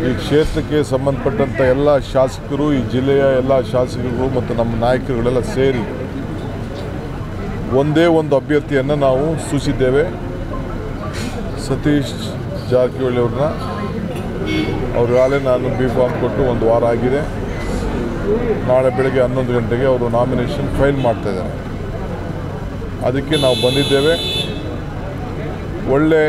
ಈ ಕ್ಷೇತ್ರಕ್ಕೆ ಸಂಬಂಧಪಟ್ಟಂಥ ಎಲ್ಲ ಶಾಸಕರು ಈ ಜಿಲ್ಲೆಯ ಎಲ್ಲ ಶಾಸಕರು ಮತ್ತು ನಮ್ಮ ನಾಯಕರುಗಳೆಲ್ಲ ಸೇರಿ ಒಂದೇ ಒಂದು ಅಭ್ಯರ್ಥಿಯನ್ನು ನಾವು ಸೂಚಿಸಿದ್ದೇವೆ ಸತೀಶ್ ಜಾರಕಿಹೊಳಿ ಅವ್ರನ್ನ ಅವ್ರಿಗಾಗಲೇ ನಾನು ಬಿ ಫಾರ್ಮ್ ಕೊಟ್ಟು ಒಂದು ವಾರ ಆಗಿದೆ ನಾಳೆ ಬೆಳಗ್ಗೆ ಹನ್ನೊಂದು ಗಂಟೆಗೆ ಅವರು ನಾಮಿನೇಷನ್ ಫೈಲ್ ಮಾಡ್ತಾ ಇದ್ದಾರೆ ಅದಕ್ಕೆ ನಾವು ಬಂದಿದ್ದೇವೆ ಒಳ್ಳೆ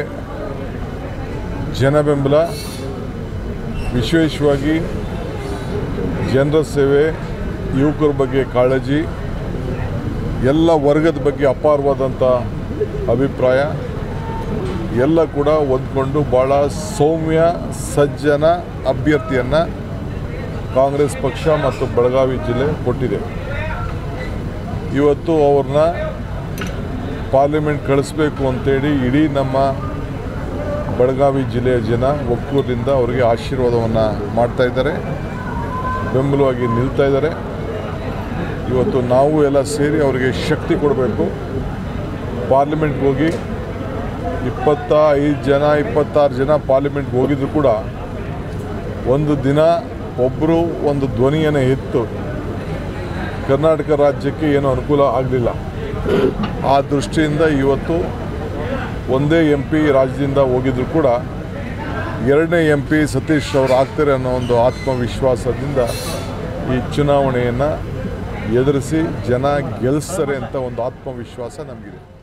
ಜನ ಬೆಂಬಲ ವಿಶೇಷವಾಗಿ ಜನರ ಸೇವೆ ಯುವಕರ ಬಗ್ಗೆ ಕಾಳಜಿ ಎಲ್ಲ ವರ್ಗದ ಬಗ್ಗೆ ಅಪಾರವಾದಂಥ ಅಭಿಪ್ರಾಯ ಎಲ್ಲ ಕೂಡ ಹೊಂದ್ಕೊಂಡು ಭಾಳ ಸೌಮ್ಯ ಸಜ್ಜನ ಅಭ್ಯರ್ಥಿಯನ್ನು ಕಾಂಗ್ರೆಸ್ ಪಕ್ಷ ಮತ್ತು ಬೆಳಗಾವಿ ಜಿಲ್ಲೆ ಕೊಟ್ಟಿದೆ ಇವತ್ತು ಅವ್ರನ್ನ ಪಾರ್ಲಿಮೆಂಟ್ ಕಳಿಸ್ಬೇಕು ಅಂತೇಳಿ ಇಡೀ ನಮ್ಮ ಬೆಳಗಾವಿ ಜಿಲ್ಲೆಯ ಜನ ಒಕ್ಕೂರದಿಂದ ಅವರಿಗೆ ಆಶೀರ್ವಾದವನ್ನು ಮಾಡ್ತಾ ಇದ್ದಾರೆ ಬೆಂಬಲವಾಗಿ ನಿಲ್ತಾ ಇದ್ದಾರೆ ಇವತ್ತು ನಾವು ಎಲ್ಲ ಸೇರಿ ಅವರಿಗೆ ಶಕ್ತಿ ಕೊಡಬೇಕು ಪಾರ್ಲಿಮೆಂಟ್ಗೆ ಹೋಗಿ ಇಪ್ಪತ್ತ ಐದು ಜನ ಇಪ್ಪತ್ತಾರು ಜನ ಪಾರ್ಲಿಮೆಂಟ್ಗೆ ಹೋಗಿದ್ರು ಕೂಡ ಒಂದು ದಿನ ಒಬ್ಬರು ಒಂದು ಧ್ವನಿಯನ್ನು ಎತ್ತು ಕರ್ನಾಟಕ ರಾಜ್ಯಕ್ಕೆ ಏನೂ ಅನುಕೂಲ ಆಗಲಿಲ್ಲ ಆ ದೃಷ್ಟಿಯಿಂದ ಇವತ್ತು ಒಂದೇ ಎಂ ಪಿ ರಾಜ್ಯದಿಂದ ಹೋಗಿದ್ರು ಕೂಡ ಎರಡನೇ ಎಂ ಪಿ ಸತೀಶ್ ಅವರು ಆಗ್ತಾರೆ ಅನ್ನೋ ಒಂದು ಆತ್ಮವಿಶ್ವಾಸದಿಂದ ಈ ಚುನಾವಣೆಯನ್ನು ಎದುರಿಸಿ ಜನ ಗೆಲ್ಲಿಸ್ತಾರೆ ಅಂತ ಒಂದು ಆತ್ಮವಿಶ್ವಾಸ ನಮಗಿದೆ